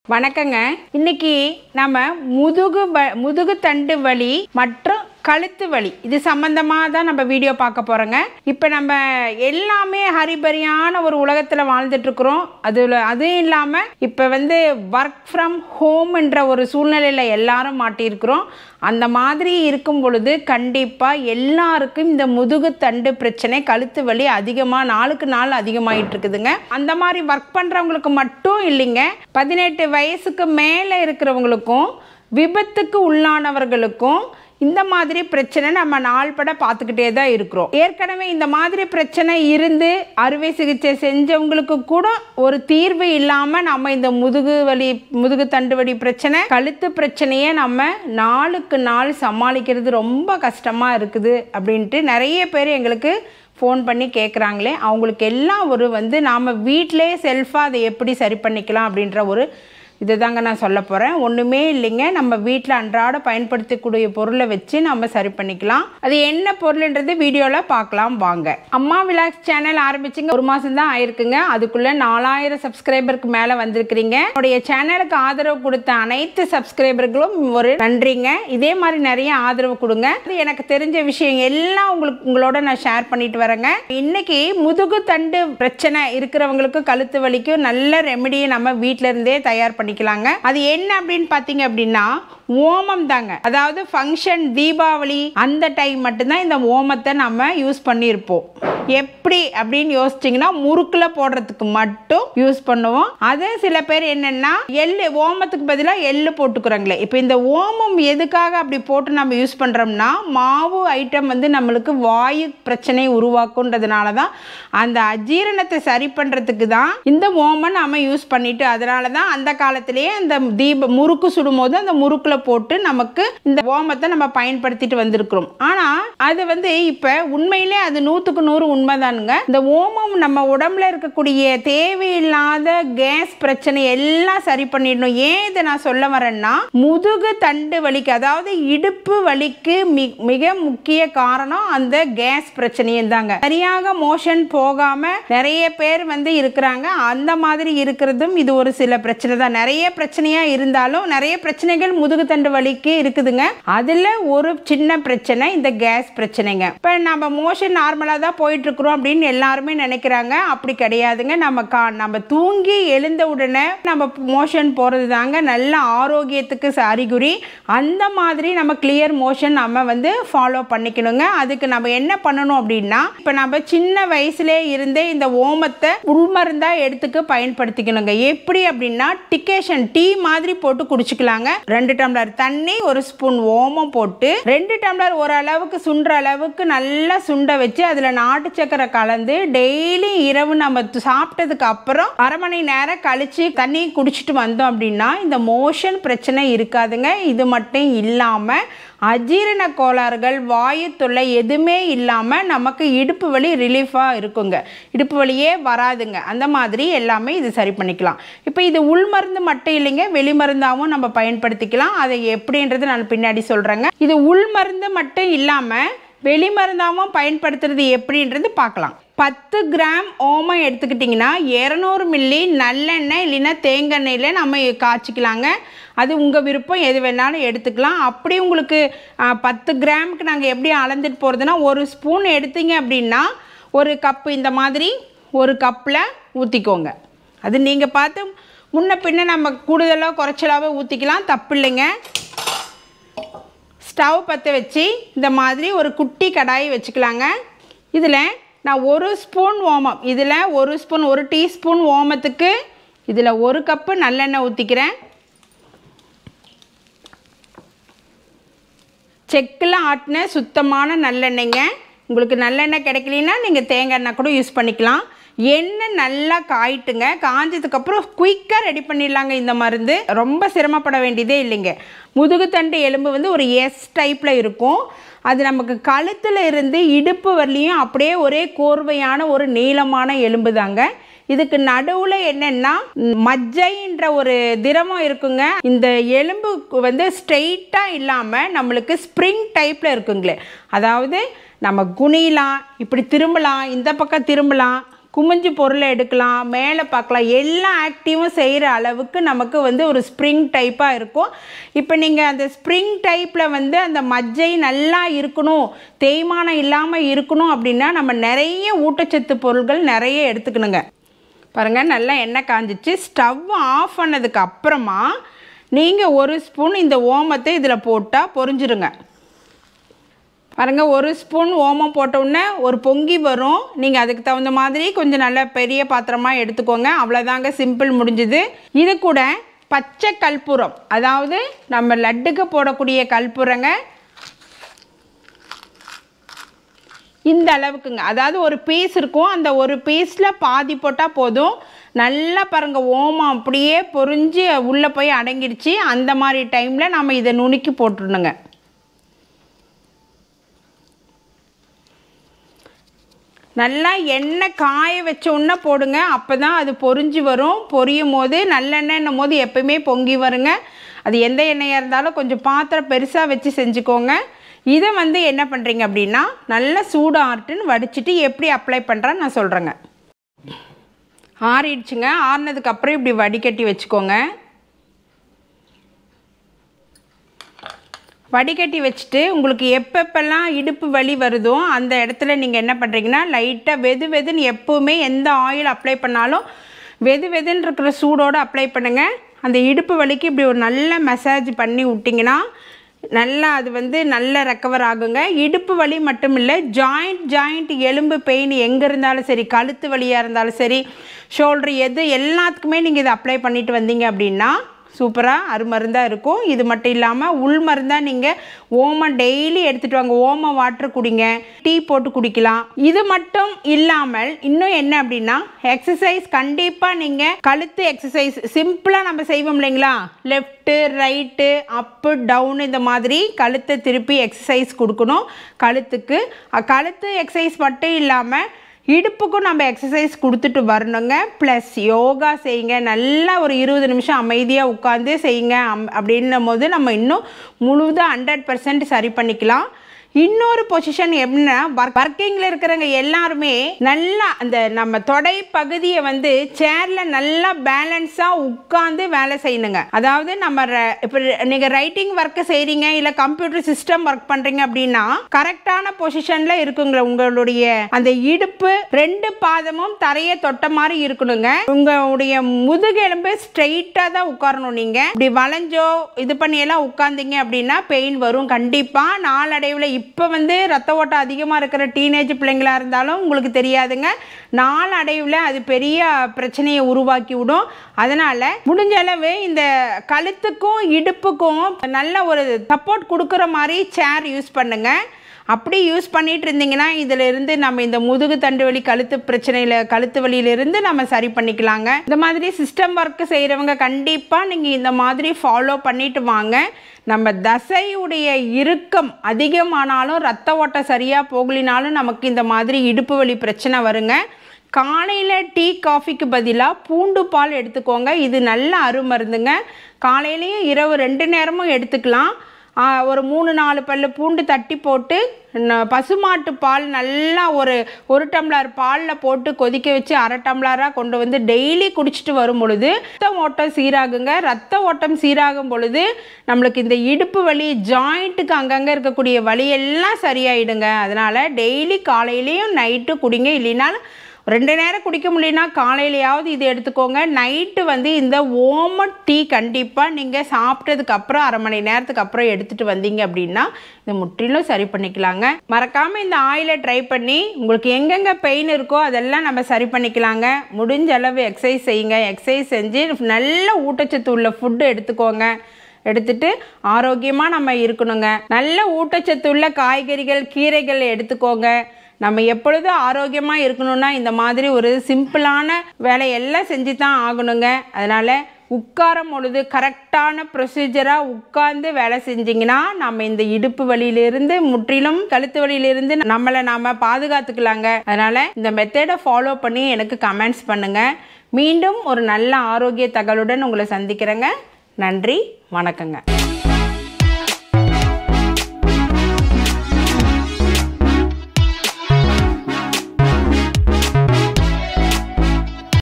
வணக்கங்க இன்னைக்கு நம்ம முதுகு வ- முதுகு தண்டு வலி மற்றும் கழுத்து வலி இது சம்பந்தமாக தான் நம்ம வீடியோ பார்க்க போகிறோங்க இப்போ நம்ம எல்லாமே ஹரிபரியான ஒரு உலகத்தில் வாழ்ந்துட்டுருக்குறோம் அதில் அதுவும் இல்லாமல் இப்போ வந்து ஒர்க் ஃப்ரம் ஹோம்ன்ற ஒரு சூழ்நிலையில் எல்லாரும் மாட்டியிருக்கிறோம் அந்த மாதிரி இருக்கும் பொழுது கண்டிப்பாக எல்லாருக்கும் இந்த முதுகு தண்டு பிரச்சனை கழுத்து வலி அதிகமாக நாளுக்கு நாள் அதிகமாயிட்டு இருக்குதுங்க அந்த மாதிரி ஒர்க் பண்ணுறவங்களுக்கு மட்டும் இல்லைங்க பதினெட்டு வயசுக்கு மேலே இருக்கிறவங்களுக்கும் விபத்துக்கு உள்ளானவர்களுக்கும் இந்த மாதிரி பிரச்சனை நம்ம நாள்பட பார்த்துக்கிட்டே தான் இருக்கிறோம் ஏற்கனவே இந்த மாதிரி பிரச்சனை இருந்து அறுவை சிகிச்சை செஞ்சவங்களுக்கு கூட ஒரு தீர்வு இல்லாமல் நம்ம இந்த முதுகு வலி முதுகு தண்டு வலி பிரச்சனை கழுத்து பிரச்சனையை நம்ம நாளுக்கு நாள் சமாளிக்கிறது ரொம்ப கஷ்டமாக இருக்குது அப்படின்ட்டு நிறைய பேர் எங்களுக்கு ஃபோன் பண்ணி கேட்குறாங்களே அவங்களுக்கு எல்லாம் ஒரு வந்து நாம் வீட்டிலே செல்ஃபாக அதை எப்படி சரி பண்ணிக்கலாம் அப்படின்ற ஒரு இதை தாங்க நான் சொல்ல போகிறேன் ஒன்றுமே இல்லைங்க நம்ம வீட்டில் அன்றாட பயன்படுத்தக்கூடிய பொருளை வச்சு நம்ம சரி பண்ணிக்கலாம் அது என்ன பொருள்ன்றது வீடியோவில் பார்க்கலாம் வாங்க அம்மா விலாக்ஸ் சேனல் ஆரம்பிச்சுங்க ஒரு மாதம் தான் ஆயிருக்குங்க அதுக்குள்ளே நாலாயிரம் சப்ஸ்கிரைபருக்கு மேலே வந்திருக்கிறீங்க என்னுடைய சேனலுக்கு ஆதரவு கொடுத்த அனைத்து சப்ஸ்கிரைபர்களும் ஒரு நன்றிங்க இதே மாதிரி நிறைய ஆதரவு கொடுங்க அது எனக்கு தெரிஞ்ச விஷயம் எல்லாம் உங்களுக்கு உங்களோட நான் ஷேர் பண்ணிட்டு வரேங்க இன்னைக்கு முதுகு தண்டு பிரச்சனை இருக்கிறவங்களுக்கு கழுத்து வலிக்கும் நல்ல ரெமெடியை நம்ம வீட்ல இருந்தே தயார் பண்ணிக்கலாங்க அது என்ன அப்படின்னு பார்த்தீங்க அப்படின்னா ஓமம் தாங்க அதாவது ஃபங்க்ஷன் தீபாவளி அந்த டைம் மட்டும்தான் இந்த ஓமத்தை நம்ம யூஸ் பண்ணியிருப்போம் எப்படி அப்படின்னு யோசிச்சிங்கன்னா முறுக்கில் போடுறதுக்கு மட்டும் யூஸ் பண்ணுவோம் அது சில பேர் என்னென்னா எள்ளு ஓமத்துக்கு பதிலாக எள்ளு போட்டுக்கிறோங்களே இப்போ இந்த ஓமம் எதுக்காக அப்படி போட்டு நம்ம யூஸ் பண்ணுறோம்னா மாவு ஐட்டம் வந்து நம்மளுக்கு வாயு பிரச்சனை உருவாக்குன்றதுனால தான் அந்த அஜீரணத்தை சரி பண்ணுறதுக்கு தான் இந்த ஓமம் நம்ம யூஸ் பண்ணிட்டு அதனால தான் அந்த காலத்திலேயே அந்த தீப முறுக்கு சுடும்போது அந்த முறுக்கில் போட்டு நமக்கு இந்த ஓமத்தை நம்ம பயன்படுத்திட்டு வந்திருக்கிறோம் ஆனால் அது வந்து இப்போ உண்மையிலே அது நூற்றுக்கு நூறு உண்மைதானுங்க இந்த ஓமம் நம்ம உடம்புல இருக்கக்கூடிய தேவையில்லாத கேஸ் பிரச்சனை எல்லாம் சரி பண்ணிடணும் ஏன் இதை நான் சொல்ல வரேன்னா முதுகு தண்டு வலிக்கு அதாவது இடுப்பு வலிக்கு மி- மிக முக்கிய காரணம் அந்த கேஸ் பிரச்சனையும் தாங்க சரியாக மோஷன் போகாம நிறைய பேர் வந்து இருக்கிறாங்க அந்த மாதிரி இருக்கிறதும் இது ஒரு சில பிரச்சனை தான் நிறைய பிரச்சனையா இருந்தாலும் நிறைய பிரச்சனைகள் முதுகு தண்டு வலிக்கு இருக்குதுங்க அதுல ஒரு சின்ன பிரச்சனை இந்த கேஸ் பிரச்சனைங்க இப்ப நம்ம மோஷன் நார்மலா தான் போயிட்டு இருக்கிறோம் அப்படின்னு எல்லாருமே நினைக்கிறாங்க அப்படி கிடையாதுங்க நம்ம கா நம்ம தூங்கி எழுந்த உடனே நம்ம மோஷன் போறது தாங்க நல்ல ஆரோக்கியத்துக்கு ச- அறிகுறி அந்த மாதிரி நம்ம கிளியர் மோஷன் நம்ம வந்து ஃபாலோ பண்ணிக்கணுங்க அதுக்கு நம்ம என்ன பண்ணணும் அப்படின்னா இப்போ நம்ம சின்ன வயசுலே இருந்தே இந்த ஓமத்தை உள்மருந்தா எடுத்துக்க பயன்படுத்திக்கணுங்க எப்படி அப்படின்னா டிகேஷன் டீ மாதிரி போட்டு குடிச்சுக்கலாங்க ரெண்டு டம்ளர் தண்ணி ஒரு ஸ்பூன் ஓமம் போட்டு ரெண்டு டம்ளர் ஓரளவுக்கு சுண்டுற அளவுக்கு நல்லா சுண்ட வச்சு அதில் நாட்டு சக்கரை கலந்து டெய்லி இரவு நம்ம து- சாப்பிட்டதுக்கு அப்புறம் அரை மணி நேரம் கழிச்சு தண்ணி குடிச்சிட்டு வந்தோம் அப்படின்னா இந்த மோஷன் பிரச்சனை இருக்காதுங்க இது மட்டும் இல்லாமல் அஜீரண கோளாறுகள் வாயு தொல்லை எதுவுமே இல்லாமல் நமக்கு இடுப்பு வலி ரிலீஃபாக இருக்குங்க இடுப்பு வலியே வராதுங்க அந்த மாதிரி எல்லாமே இது சரி பண்ணிக்கலாம் இப்போ இது உள் மருந்து மட்டும் இல்லைங்க வெளி மருந்தாகவும் நம்ம பயன்படுத்திக்கலாம் அதை எப்படின்றது நான் பின்னாடி சொல்கிறேங்க இது உள் மருந்து மட்டும் இல்லாமல் வெளி மருந்தாகவும் பயன்படுத்துறது எப்படின்றது பார்க்கலாம் பத்து கிராம் ஓமம் எடுத்துக்கிட்டிங்கன்னா இரநூறு மில்லி நல்லெண்ணெய் இல்லைன்னா தேங்காய் நம்ம காய்ச்சிக்கலாங்க அது உங்கள் விருப்பம் எது வேணாலும் எடுத்துக்கலாம் அப்படி உங்களுக்கு ஆ, பத்து கிராமுக்கு நாங்கள் எப்படி அளந்துட்டு போகிறதுனா ஒரு ஸ்பூன் எடுத்தீங்க அப்படின்னா ஒரு கப்பு இந்த மாதிரி ஒரு கப்பில் ஊற்றிக்கோங்க அது நீங்கள் பார்த்து முன்ன பின்ன நம்ம கூடுதலாக குறைச்சலாகவே ஊற்றிக்கலாம் தப்பு இல்லைங்க ஸ்டவ் பற்ற வச்சு இந்த மாதிரி ஒரு குட்டி கடாயை வச்சுக்கலாங்க இதில் நான் ஒரு ஸ்பூன் ஓமம் இதில் ஒரு ஸ்பூன் ஒரு டீஸ்பூன் ஓமத்துக்கு இதில் ஒரு கப்பு நல்லெண்ணெய் ஊற்றிக்கிறேன் செக்கில் ஆட்டின சுத்தமான நல்லெண்ணெய்ங்க உங்களுக்கு நல்லெண்ணெய் கிடைக்கலனா நீங்கள் தேங்காய் எண்ணெய் கூட யூஸ் பண்ணிக்கலாம் எண்ணெய் நல்லா காயிட்டுங்க காஞ்சதுக்கப்புறம் குயிக்காக ரெடி பண்ணிடலாங்க இந்த மருந்து ரொம்ப சிரமப்பட வேண்டியதே இல்லைங்க முதுகுத்தண்டு எலும்பு வந்து ஒரு எஸ் டைப்பில் இருக்கும் அது நமக்கு கழுத்தில் இருந்து இடுப்பு வரலையும் அப்படியே ஒரே கோர்வையான ஒரு நீளமான எலும்பு தாங்க இதுக்கு நடுவில் என்னென்னா மஜ்ஜைன்ற ஒரு திரவம் இருக்குங்க இந்த எலும்பு வந்து ஸ்ட்ரெயிட்டாக இல்லாமல் நம்மளுக்கு ஸ்ப்ரிங் டைப்பில் இருக்குங்களே அதாவது நம்ம குனியலாம் இப்படி திரும்பலாம் இந்த பக்கம் திரும்பலாம் குமிஞ்சு பொருளை எடுக்கலாம் மேலே பார்க்கலாம் எல்லா ஆக்டிவும் செய்கிற அளவுக்கு நமக்கு வந்து ஒரு ஸ்ப்ரிங் டைப்பாக இருக்கும் இப்போ நீங்கள் அந்த ஸ்ப்ரிங் டைப்பில் வந்து அந்த மஜ்ஜை நல்லா இருக்கணும் தேய்மானம் இல்லாமல் இருக்கணும் அப்படின்னா நம்ம நிறைய ஊட்டச்சத்து பொருட்கள் நிறைய எடுத்துக்கணுங்க பாருங்கள் நல்லா எண்ணெய் காஞ்சிச்சு ஸ்டவ் ஆஃப் பண்ணதுக்கு அப்புறமா நீங்கள் ஒரு ஸ்பூன் இந்த ஓமத்தை இதில் போட்டால் பொரிஞ்சிருங்க பாருங்க ஒரு ஸ்பூன் ஓமம் போட்ட உடனே ஒரு பொங்கி வரும் நீங்கள் அதுக்கு தகுந்த மாதிரி கொஞ்சம் நல்ல பெரிய பாத்திரமாக எடுத்துக்கோங்க அவ்வளோதாங்க சிம்பிள் முடிஞ்சுது இது கூட பச்சை கற்பூரம் அதாவது நம்ம லட்டுக்கு போடக்கூடிய கற்பூரங்க இந்த அளவுக்குங்க அதாவது ஒரு பீஸ் இருக்கும் அந்த ஒரு பீஸில் பாதி போட்டால் போதும் நல்லா பாருங்க ஓமம் அப்படியே பொரிஞ்சு உள்ளே போய் அடங்கிடுச்சு அந்த மாதிரி டைமில் நம்ம இதை நுணுக்கி போட்டுருணுங்க நல்லா எண்ணெய் காய வச்ச உடனே போடுங்க அப்போ தான் அது பொரிஞ்சு வரும் பொரியும் போது நல்லெண்ணெய்ன்னும் போது எப்பயுமே பொங்கி வருங்க அது எந்த எண்ணெயாக இருந்தாலும் கொஞ்சம் பாத்திரம் பெருசாக வச்சு செஞ்சுக்கோங்க இதை வந்து என்ன பண்ணுறீங்க அப்படின்னா நல்லா சூடு ஆட்டுன்னு வடிச்சிட்டு எப்படி அப்ளை பண்ணுறேன்னு நான் சொல்கிறேங்க ஆறிடுச்சுங்க ஆறினதுக்கப்புறம் இப்படி வடிகட்டி வச்சுக்கோங்க வடிகட்டி வச்சுட்டு உங்களுக்கு எப்பப்பெல்லாம் இடுப்பு வலி வருதோ அந்த இடத்துல நீங்கள் என்ன பண்ணுறீங்கன்னா லைட்டாக வெது வெதுன்னு எப்போவுமே எந்த ஆயில் அப்ளை பண்ணாலும் வெது வெதுன்னு இருக்கிற சூடோடு அப்ளை பண்ணுங்கள் அந்த இடுப்பு வலிக்கு இப்படி ஒரு நல்ல மசாஜ் பண்ணி விட்டிங்கன்னா நல்லா அது வந்து நல்ல ரெக்கவர் ஆகுங்க இடுப்பு வலி மட்டும் இல்லை ஜாயிண்ட் ஜாயிண்ட் எலும்பு பெயின் எங்கே இருந்தாலும் சரி கழுத்து வலியாக இருந்தாலும் சரி ஷோல்ட்ரு எது எல்லாத்துக்குமே நீங்கள் இதை அப்ளை பண்ணிட்டு வந்தீங்க அப்படின்னா சூப்பராக அருமருந்தாக இருக்கும் இது மட்டும் இல்லாமல் உள் மருந்தாக நீங்கள் ஓமம் டெய்லி எடுத்துகிட்டு வாங்க ஓமம் வாட்டர் குடிங்க டீ போட்டு குடிக்கலாம் இது மட்டும் இல்லாமல் இன்னும் என்ன அப்படின்னா எக்ஸசைஸ் கண்டிப்பாக நீங்கள் கழுத்து எக்ஸசைஸ் சிம்பிளாக நம்ம செய்வோம் இல்லைங்களா லெஃப்ட்டு ரைட்டு அப்பு டவுன் இந்த மாதிரி கழுத்தை திருப்பி எக்ஸசைஸ் கொடுக்கணும் கழுத்துக்கு அஹ் கழுத்து எக்ஸசைஸ் மட்டும் இல்லாமல் இடுப்புக்கும் நம்ம எக்ஸசைஸ் கொடுத்துட்டு வரணுங்க ப்ளஸ் யோகா செய்யுங்க நல்லா ஒரு இருபது நிமிஷம் அமைதியாக உட்காந்து செய்யுங்க அம் அப்படின்னும் போது நம்ம இன்னும் முழுவதும் ஹண்ட்ரட் பர்சன்ட் சரி பண்ணிக்கலாம் இன்னொரு பொசிஷன் எப்படின்னா ஒர்க்கிங்கில் இருக்கிறவங்க எல்லாருமே நல்லா அந்த நம்ம தொடை பகுதியை வந்து சேரில் நல்லா பேலன்ஸாக உட்காந்து வேலை செய்யணுங்க அதாவது நம்ம ர- இப்போ நீங்கள் ரைட்டிங் ஒர்க்கு செய்கிறீங்க இல்லை கம்ப்யூட்டர் சிஸ்டம் ஒர்க் பண்ணுறீங்க அப்படின்னா கரெக்டான பொசிஷனில் இருக்குங்க உங்களுடைய அந்த இடுப்பு ரெண்டு பாதமும் தரையை தொட்ட மாதிரி இருக்கணுங்க உங்களுடைய முதுகெலும்பு ஸ்ட்ரெயிட்டாக தான் உட்காரணும் நீங்கள் இப்படி வளைஞ்சோ இது பண்ணியெல்லாம் உட்காந்தீங்க அப்படின்னா பெயின் வரும் கண்டிப்பாக நாளடைவில் இப்போ வந்து ரத்த ஓட்டம் அதிகமாக இருக்கிற டீனேஜ் பிள்ளைங்களா இருந்தாலும் உங்களுக்கு தெரியாதுங்க நாளடைவில் அது பெரிய பிரச்சனையை உருவாக்கி விடும் அதனால் முடிஞ்ச அளவு இந்த கழுத்துக்கும் இடுப்புக்கும் நல்ல ஒரு சப்போர்ட் கொடுக்குற மாதிரி சேர் யூஸ் பண்ணுங்க அப்படி யூஸ் பண்ணிட்டு இருந்தீங்கன்னா இதில் இருந்து நம்ம இந்த முதுகு தண்டு வலி கழுத்து பிரச்சனையில் கழுத்து வலியிலிருந்து நம்ம சரி பண்ணிக்கலாங்க இந்த மாதிரி சிஸ்டம் ஒர்க் செய்கிறவங்க கண்டிப்பாக நீங்கள் இந்த மாதிரி ஃபாலோ பண்ணிட்டு வாங்க நம்ம தசையுடைய இறுக்கம் அதிகமானாலும் ரத்த ஓட்டம் சரியாக போகலினாலும் நமக்கு இந்த மாதிரி இடுப்பு வலி பிரச்சனை வருங்க காலையில் டீ காஃபிக்கு பதிலாக பூண்டு பால் எடுத்துக்கோங்க இது நல்ல அருமருந்துங்க காலையிலையும் இரவு ரெண்டு நேரமும் எடுத்துக்கலாம் ஆ, ஒரு மூணு நாலு பல்லு பூண்டு தட்டி போட்டு ந- பசுமாட்டு பால் நல்லா ஒரு ஒரு டம்ளர் பாலில் போட்டு கொதிக்க வச்சு அரை டம்ளராக கொண்டு வந்து டெய்லி குடிச்சிட்டு வரும் பொழுது ரத்த ஓட்டம் சீராகுங்க ரத்த ஓட்டம் சீராகும் பொழுது நம்மளுக்கு இந்த இடுப்பு வலி ஜாயிண்ட்டுக்கு அங்கங்கே இருக்கக்கூடிய வலி எல்லாம் சரியாயிடுங்க அதனால் டெய்லி காலையிலையும் நைட்டு குடிங்க இல்லைனாலும் ரெண்டு நேரம் குடிக்க முடியலனா காலையிலையாவது இது எடுத்துக்கோங்க நைட்டு வந்து இந்த ஓம டீ கண்டிப்பாக நீங்கள் சாப்பிட்டதுக்கு அப்புறம் அரை மணி நேரத்துக்கு அப்புறம் எடுத்துகிட்டு வந்தீங்க அப்படின்னா இது முற்றிலும் சரி பண்ணிக்கலாங்க மறக்காமல் இந்த ஆயிலை ட்ரை பண்ணி உங்களுக்கு எங்கெங்கே பெயின் இருக்கோ அதெல்லாம் நம்ம சரி பண்ணிக்கலாங்க முடிஞ்ச அளவு எக்ஸசைஸ் செய்யுங்க எக்ஸசைஸ் செஞ்சு நல்ல ஊட்டச்சத்து உள்ள ஃபுட்டு எடுத்துக்கோங்க எடுத்துட்டு ஆரோக்கியமாக நம்ம இருக்கணுங்க நல்ல ஊட்டச்சத்து உள்ள காய்கறிகள் கீரைகள் எடுத்துக்கோங்க நம்ம எப்பொழுதும் ஆரோக்கியமாக இருக்கணும்னா இந்த மாதிரி ஒரு சிம்பிளான வேலையெல்லாம் செஞ்சு தான் ஆகணுங்க அதனால் உட்காரும் பொழுது கரெக்டான ப்ரொசீஜராக உட்கார்ந்து வேலை செஞ்சிங்கன்னா நம்ம இந்த இடுப்பு வலியிலிருந்து முற்றிலும் கழுத்து வலியிலிருந்து நம்மளை நாம் பாதுகாத்துக்கலாங்க அதனால் இந்த மெத்தடை ஃபாலோ பண்ணி எனக்கு கமெண்ட்ஸ் பண்ணுங்கள் மீண்டும் ஒரு நல்ல ஆரோக்கிய தகவலுடன் உங்களை சந்திக்கிறேங்க நன்றி வணக்கங்க